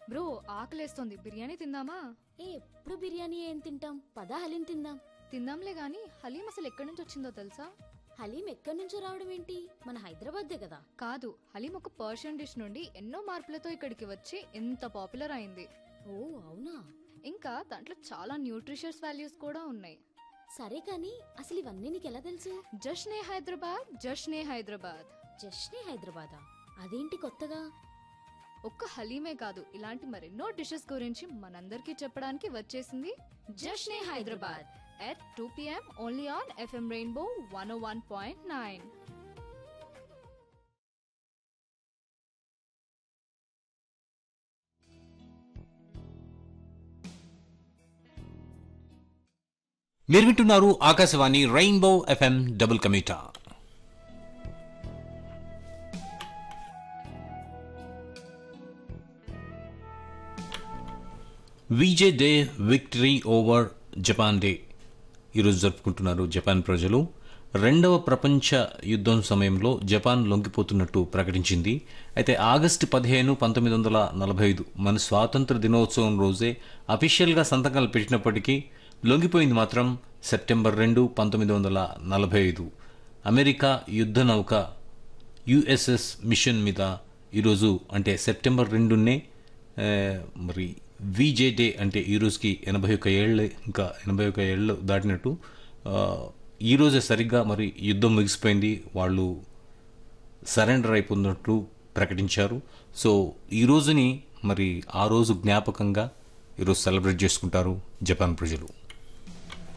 bro ఆకలేస్తోంది biryani తిందామా ఏ ఎప్పుడు బిర్యానీ ఏం తింటాం పదా హలీం తిందాం తిందాంలే గాని హలీం అసలు ఎక్కడి నుంచి వచ్చిందో తెలుసా హలీం ఎక్కడి నుంచో రావడం ఏంటి మన హైదరాబాద్దే కదా కాదు హలీం ఒక పర్షియన్ డిష్ నుండి ఎన్నో మార్పులతో ఇక్కడికి వచ్చి ఎంత పాపులర్ అయింది ఓ అవునా ఇంకా దాంట్లో చాలా న్యూట్రిషియస్ వాల్యూస్ కూడా ఉన్నాయి సరే కానీ అసలు ఇవన్నీ నీకెలా తెలుసు జష్నే హైదరాబాద్ జష్నే హైదరాబాద్ జస్ట్నే హైదరాబాదా అదేంటి కొత్తగా ఒక్క హలీమే కాదు ఇలాంటి మరెన్నో డిషెస్ గురించి మనందరికీ చెప్పడానికి వచ్చేసింది Jashne Hyderabad at two PM only on FM rainbow one one point nine మీరు వింటున్నారు ఆకాశవాణి రెయిన్బో ఎఫ్ఎం డబుల్ కమీటా VJ day victory over Japan day ఈరోజు జరుపుకుంటున్నారు జపాన్ ప్రజలు రెండవ ప్రపంచ యుద్ధం సమయంలో జపాన్ లొంగిపోతున్నట్టు ప్రకటించింది అయితే ఆగస్టు పదిహేను పంతొమ్మిది వందల నలభై ఐదు మన స్వాతంత్ర దినోత్సవం రోజే అఫీషియల్గా సంతకాలు పెట్టినప్పటికీ లొంగిపోయింది మాత్రం సెప్టెంబర్ రెండు పంతొమ్మిది వందల నలభై ఐదు అమెరికా యుద్ధ నౌక యుఎస్ఎస్ మిషన్ మీద ఈరోజు అంటే సెప్టెంబర్ రెండునే ఆ, మరి విజే డే అంటే ఈ రోజుకి ఎనభై ఒక్క ఏళ్ళు ఇంకా ఎనభై ఒక్క ఏళ్ళు దాటినట్టు ఆ, ఈ రోజే సరిగ్గా మరి యుద్ధం ముగిసిపోయింది వాళ్ళు సరెండర్ అయిపోతున్నట్లు ప్రకటించారు సో ఈ రోజుని మరి ఆ రోజు జ్ఞాపకంగా ఈరోజు సెలబ్రేట్ చేసుకుంటారు జపాన్ ప్రజలు